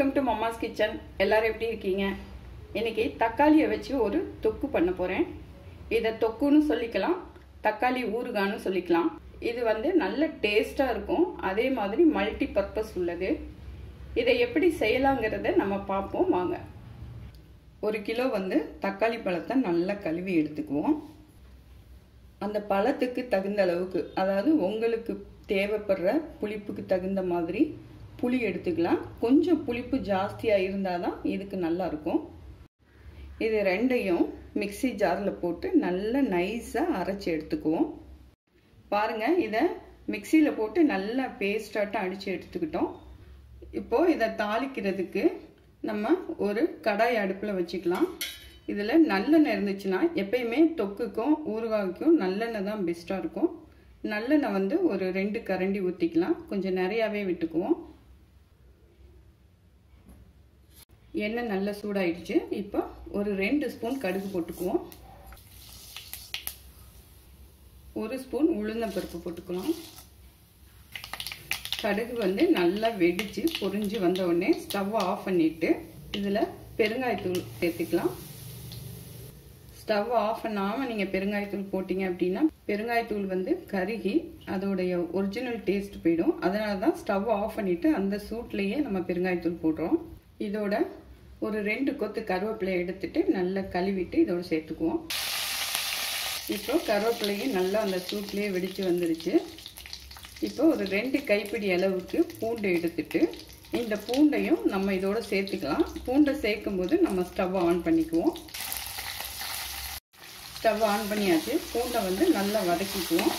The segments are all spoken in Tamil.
வெல்கம் டு மம்மாஸ் கிச்சன் எல்லாரும் எப்படி இருக்கீங்க இன்னைக்கு தக்காளியை வச்சு ஒரு தொக்கு பண்ண போறேன் இதை தொக்குன்னு சொல்லிக்கலாம் தக்காளி ஊறுகான்னு சொல்லிக்கலாம் இது வந்து நல்ல டேஸ்டா இருக்கும் அதே மாதிரி மல்டி பர்பஸ் உள்ளது இதை எப்படி செய்யலாங்கிறத நம்ம பார்ப்போம் வாங்க ஒரு கிலோ வந்து தக்காளி பழத்தை நல்லா கழுவி எடுத்துக்குவோம் அந்த பழத்துக்கு தகுந்த அளவுக்கு அதாவது உங்களுக்கு தேவைப்படுற புளிப்புக்கு தகுந்த மாதிரி புளி எடுத்துக்கலாம் கொஞ்சம் புளிப்பு ஜாஸ்தியாக இருந்தால் தான் இதுக்கு நல்லா இருக்கும் இது ரெண்டையும் மிக்சி ஜாரில் போட்டு நல்லா நைஸாக அரைச்சி எடுத்துக்குவோம் பாருங்கள் இதை மிக்சியில் போட்டு நல்லா பேஸ்டாட்டம் அடித்து எடுத்துக்கிட்டோம் இப்போது இதை தாளிக்கிறதுக்கு நம்ம ஒரு கடாய் அடுப்பில் வச்சுக்கலாம் இதில் நல்லெண்ணெய் இருந்துச்சுன்னா எப்பயுமே தொக்குக்கும் ஊறுகாய்க்கும் நல்லெண்ணெய் தான் பெஸ்ட்டாக இருக்கும் நல்லெண்ணெய் வந்து ஒரு ரெண்டு கரண்டி ஊற்றிக்கலாம் கொஞ்சம் நிறையாவே விட்டுக்குவோம் எண்ணெய் நல்லா சூடாயிடுச்சு இப்போ ஒரு ரெண்டு ஸ்பூன் கடுகு போட்டுக்குவோம் ஒரு ஸ்பூன் உளுந்தம்பருப்பு போட்டுக்கலாம் கடுகு வந்து நல்லா வெடித்து பொரிஞ்சு வந்த உடனே ஸ்டவ் ஆஃப் பண்ணிவிட்டு இதில் பெருங்காயத்தூள் சேர்த்துக்கலாம் ஸ்டவ் ஆஃப் பண்ணாமல் நீங்கள் பெருங்காயத்தூள் போட்டிங்க அப்படின்னா பெருங்காயத்தூள் வந்து கருகி அதோடைய ஒரிஜினல் டேஸ்ட் போயிடும் அதனால தான் ஸ்டவ் ஆஃப் பண்ணிவிட்டு அந்த சூட்லேயே நம்ம பெருங்காயத்தூள் போடுறோம் இதோட ஒரு ரெண்டு கொத்து கருவேப்பிலை எடுத்துட்டு நல்லா கழுவிட்டு இதோட சேர்த்துக்குவோம் இப்போ கருவேப்பிலையும் நல்லா அந்த சூட்லேயே வெடித்து வந்துருச்சு இப்போ ஒரு ரெண்டு கைப்பிடி அளவுக்கு பூண்டை எடுத்துட்டு இந்த பூண்டையும் நம்ம இதோட சேர்த்துக்கலாம் பூண்டை சேர்க்கும் போது நம்ம ஸ்டவ் ஆன் பண்ணிக்குவோம் ஸ்டவ் ஆன் பண்ணியாச்சு பூண்டை வந்து நல்லா வதக்கிக்குவோம்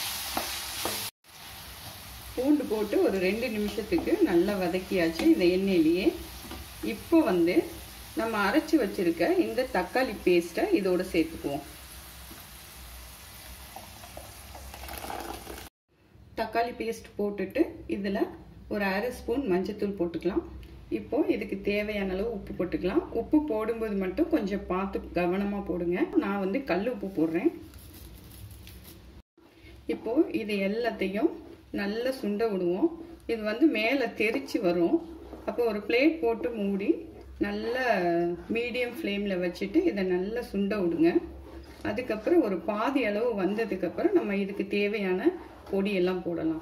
பூண்டு போட்டு ஒரு ரெண்டு நிமிஷத்துக்கு நல்லா வதக்கியாச்சு இந்த எண்ணெயிலேயே இப்போ வந்து நம்ம அரைச்சி வச்சிருக்க இந்த தக்காளி பேஸ்ட்டை இதோட சேர்த்துக்குவோம் தக்காளி பேஸ்ட் போட்டுட்டு இதில் ஒரு அரை ஸ்பூன் மஞ்சத்தூள் போட்டுக்கலாம் இப்போ இதுக்கு தேவையான அளவு உப்பு போட்டுக்கலாம் உப்பு போடும்போது மட்டும் கொஞ்சம் பார்த்து கவனமாக போடுங்க நான் வந்து கல் உப்பு போடுறேன் இப்போ இது எல்லாத்தையும் நல்லா சுண்ட விடுவோம் இது வந்து மேலே தெரிச்சு வரும் அப்போ ஒரு பிளேட் போட்டு மூடி நல்லா மீடியம் ஃப்ளேமில் வச்சுட்டு இதை நல்லா சுண்ட விடுங்க அதுக்கப்புறம் ஒரு பாதி அளவு வந்ததுக்கப்புறம் நம்ம இதுக்கு தேவையான பொடியெல்லாம் போடலாம்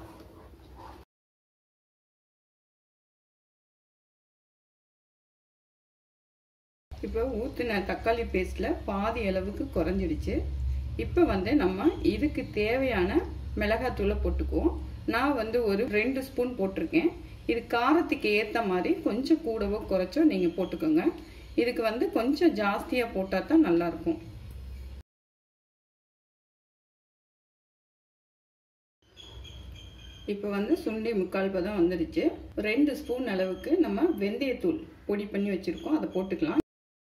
இப்போ ஊற்றின தக்காளி பேஸ்ட்டில் பாதி அளவுக்கு குறைஞ்சிடுச்சு இப்போ வந்து நம்ம இதுக்கு தேவையான மிளகாத்தூளை போட்டுக்குவோம் நான் வந்து ஒரு ரெண்டு ஸ்பூன் போட்டிருக்கேன் இது காரத்துக்கு ஏற்ற மாதிரி கொஞ்சம் கூடவோ குறைச்சோ நீங்கள் போட்டுக்கோங்க இதுக்கு வந்து கொஞ்சம் ஜாஸ்தியாக போட்டால் தான் நல்லாயிருக்கும் இப்போ வந்து சுண்டி முக்கால் பதம் வந்துடுச்சு ரெண்டு ஸ்பூன் அளவுக்கு நம்ம வெந்தயத்தூள் பொடி பண்ணி வச்சுருக்கோம் அதை போட்டுக்கலாம்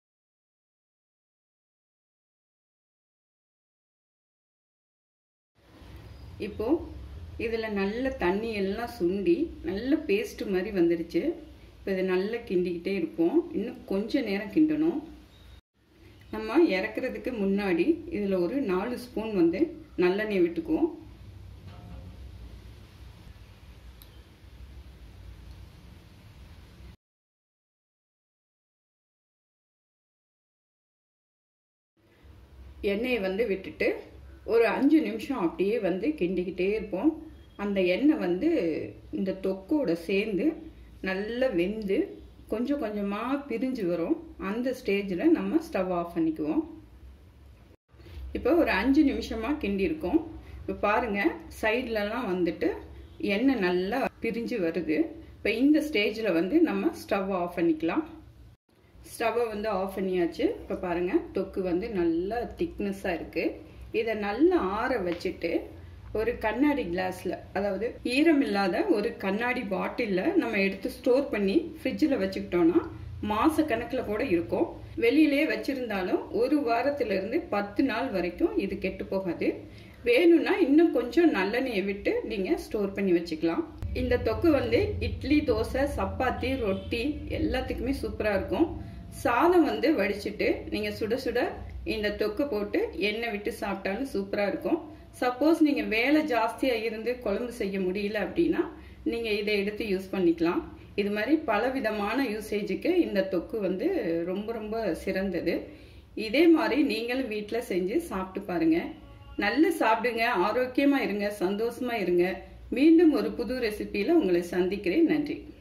இப்போ இதில் நல்ல தண்ணி எல்லாம் சுண்டி நல்ல பேஸ்ட் மாதிரி வந்துடுச்சு இப்போ இதை நல்லா கிண்டிக்கிட்டே இருப்போம் இன்னும் கொஞ்ச நேரம் கிண்டணும் நம்ம இறக்குறதுக்கு முன்னாடி இதில் ஒரு நாலு ஸ்பூன் வந்து நல்லெண்ணெய் விட்டுக்குவோம் எண்ணெயை வந்து விட்டுட்டு ஒரு அஞ்சு நிமிஷம் அப்படியே வந்து கிண்டிக்கிட்டே இருப்போம் அந்த எண்ணெய் வந்து இந்த தொக்கோட சேர்ந்து நல்லா வெந்து கொஞ்சம் கொஞ்சமாக பிரிஞ்சு வரும் அந்த ஸ்டேஜில் நம்ம ஸ்டவ் ஆஃப் பண்ணிக்குவோம் இப்போ ஒரு அஞ்சு நிமிஷமாக கிண்டியிருக்கோம் இப்போ பாருங்கள் சைட்லலாம் வந்துட்டு எண்ணெய் நல்லா பிரிஞ்சு வருது இப்போ இந்த ஸ்டேஜில் வந்து நம்ம ஸ்டவ் ஆஃப் பண்ணிக்கலாம் ஸ்டவ்வை வந்து ஆஃப் பண்ணியாச்சு இப்போ பாருங்கள் தொக்கு வந்து நல்லா திக்னஸாக இருக்குது இதை நல்லா ஆற வச்சுட்டு ஒரு கண்ணாடி கிளாஸில் அதாவது ஈரம் இல்லாத ஒரு கண்ணாடி பாட்டிலில் நம்ம எடுத்து ஸ்டோர் பண்ணி ஃப்ரிட்ஜில் வச்சுக்கிட்டோன்னா மாத கணக்கில் கூட இருக்கும் வெளியிலே வச்சுருந்தாலும் ஒரு வாரத்திலிருந்து பத்து நாள் வரைக்கும் இது கெட்டு போகாது வேணும்னா இன்னும் கொஞ்சம் நல்லெண்ணெயை விட்டு நீங்கள் ஸ்டோர் பண்ணி வச்சுக்கலாம் இந்த தொக்கு வந்து இட்லி தோசை சப்பாத்தி ரொட்டி எல்லாத்துக்குமே சூப்பராக இருக்கும் சாதம் வந்து வடிச்சிட்டு நீங்கள் சுட சுட இந்த தொக்கு போட்டு எண்ணெய் விட்டு சாப்பிட்டாலும் சூப்பராக இருக்கும் சப்போஸ் நீங்கள் வேலை ஜாஸ்தியாக இருந்து குழம்பு செய்ய முடியல அப்படின்னா நீங்கள் இதை எடுத்து யூஸ் பண்ணிக்கலாம் இது மாதிரி பல விதமான யூசேஜுக்கு இந்த தொக்கு வந்து ரொம்ப ரொம்ப சிறந்தது இதே மாதிரி நீங்களும் வீட்டில் செஞ்சு சாப்பிட்டு பாருங்க நல்லா சாப்பிடுங்க ஆரோக்கியமாக இருங்க சந்தோஷமா இருங்க மீண்டும் ஒரு புது ரெசிபியில் உங்களை சந்திக்கிறேன் நன்றி